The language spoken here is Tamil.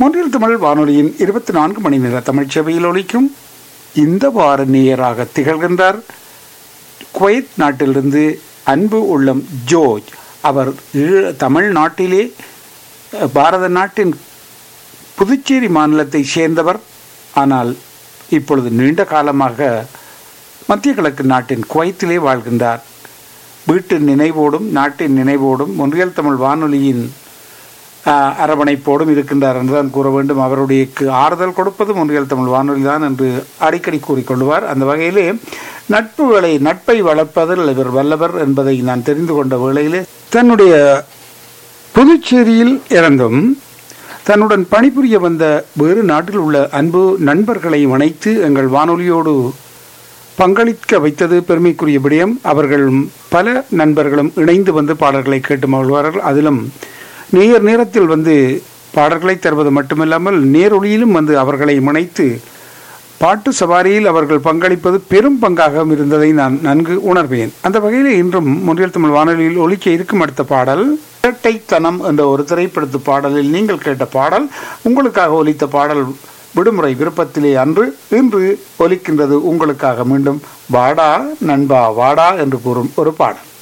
மொன்றில் தமிழ் வானொலியின் இருபத்தி நான்கு மணி நேர தமிழ் சேவையில் ஒலிக்கும் இந்த வார நேயராக திகழ்கின்றார் குவைத் நாட்டிலிருந்து அன்பு உள்ளம் ஜோர்ஜ் அவர் ஈழ- தமிழ்நாட்டிலே அஹ், பாரத நாட்டின் புதுச்சேரி மாநிலத்தை சேர்ந்தவர் ஆனால் இப்பொழுது நீண்ட காலமாக மத்திய கிழக்கு நாட்டின் குவைத்திலே வாழ்கின்றார் வீட்டின் நினைவோடும் நாட்டின் நினைவோடும் ஒன்றியல் தமிழ் வானொலியின் ஆஹ், அரவணைப்போடும் இருக்கின்றார் என்றுதான் கூற வேண்டும் அவருடைய கு- ஆறுதல் கொடுப்பதும் ஒன்றியல் தமிழ் வானொலி தான் என்று அடிக்கடி கூறிக்கொள்வார் அந்த வகையிலே நட்புகளை நட்பை வளர்ப்பதில் இவர் வல்லவர் என்பதை நான் தெரிந்து கொண்ட வேளையிலே தன்னுடைய புதுச்சேரியில் இறந்தும் தன்னுடன் பணிபுரிய வந்த வேறு நாட்டில் உள்ள அன்பு நண்பர்களை இணைத்து எங்கள் வானொலியோடு பங்களிக்க வைத்தது பெருமைக்குரிய விடயம் அவர்கள் பல நண்பர்களும் இணைந்து வந்து பாடல்களை கேட்டு மகிழ்வார்கள் அதிலும் நேர் நேரத்தில் வந்து பாடல்களை தருவது மட்டுமில்லாமல் நேரொலியிலும் வந்து அவர்களை இணைத்து பாட்டு சவாரியில் அவர்கள் பங்களிப்பது பெரும் பங்காக இருந்ததை நான் நன்கு உணர்வேன் அந்த வகையில் இன்றும் முன்றியல் தமிழ் வானொலியில் ஒலிக்க இருக்கும் அடுத்த பாடல் இரட்டைத்தனம் என்ற ஒரு திரைப்படத்து பாடலில் நீங்கள் கேட்ட பாடல் உங்களுக்காக ஒலித்த பாடல் விடுமுறை விருப்பத்திலே அன்று இன்று ஒலிக்கின்றது உங்களுக்காக மீண்டும் வாடா நண்பா வாடா என்று கூறும் ஒரு பாடல்